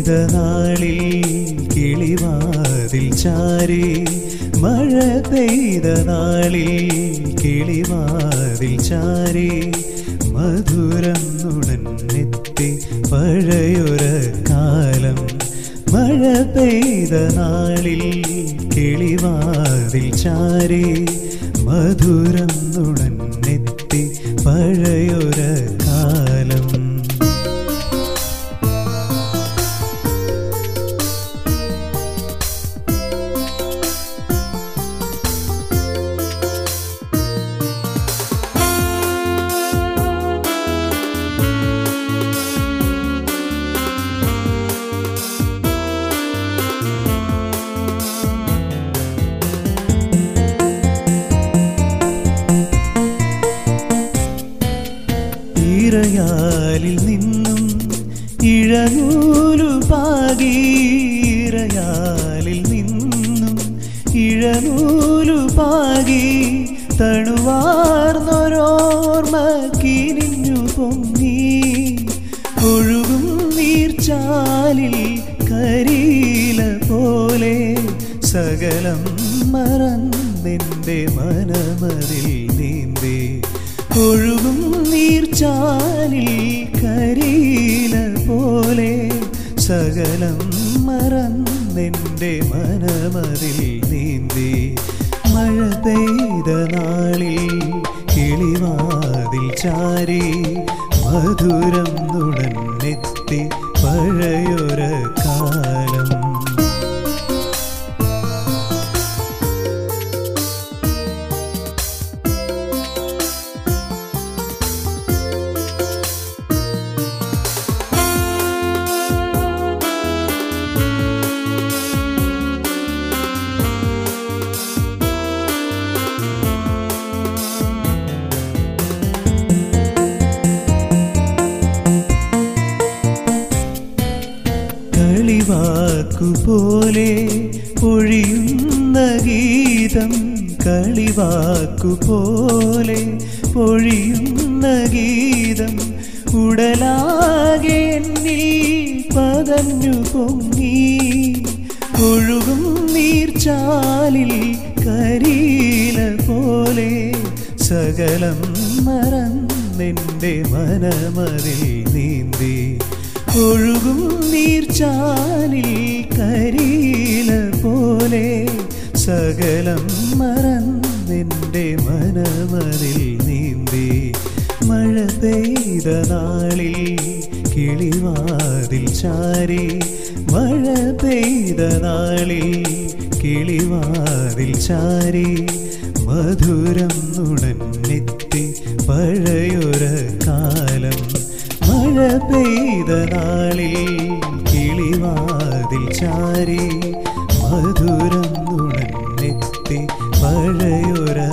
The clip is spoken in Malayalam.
പെയ്ത നാളിൽ കിളിവാതിൽ ചാരി മഴ പെയ്ത നാളിൽ കിളിവാതിൽ ചാരി മധുരം നുണന്നെത്തി പഴയൊര കാലം മഴ പെയ്ത നാളിൽ കിളിവാതിൽ ചാരി മധുരം നുണന്നെത്തി പഴയൊര കാലം ഈറയാലിൽ നിന്നും ഇഴനൂലു പാകീറയാലിൽ നിന്നും ഇഴനൂലു പാകി തണുവാർന്നൊരോർമ്മ കിനിഞ്ഞു പൊങ്ങി ഒഴുകും നീർച്ചാലിൽ കരിയില പോലെ സകലം മറന്നെൻ്റെ മനമതിൽ നീന്തി ഒഴുകും നീർച്ചാലിൽ കരിയില പോലെ സകലം മറന്നെൻ്റെ മനമതിൽ നീന്തി മഴ പെയ്ത നാളിൽ കിളിവാതിൽ ചാരി മധുരം നുടന്നെത്തി പഴയൊര കാലം കളിവാക്കുപോലെ പൊഴിയുന്ന ഗീതം കളിവാക്കുപോലെ പൊഴിയുന്ന ഗീതം ഉടലാകെ എന്നിൽ പതഞ്ഞു പൊങ്ങി ഒഴുകും നീർച്ചാലിൽ കരിയില പോലെ സകലം മറന്നെൻ്റെ മനമതിൽ നീന്തി ഒഴുകും നീർച്ചാലിൽ കരിയില പോലെ സകലം മറന്നെൻ്റെ മനമതിൽ നീന്തി മഴ പെയ്ത നാളിൽ കിളിവാതിൽ ചാരി മഴ പെയ്ത നാളിൽ കിളിവാതിൽ ചാരി മധുരം നുണന്നെത്തി പഴയൊര കാലം മഴ പെയ്ത നാളിൽ കിളിവാതിൽ ചാരി മധുരം നുണന്നെത്തി പഴയൊര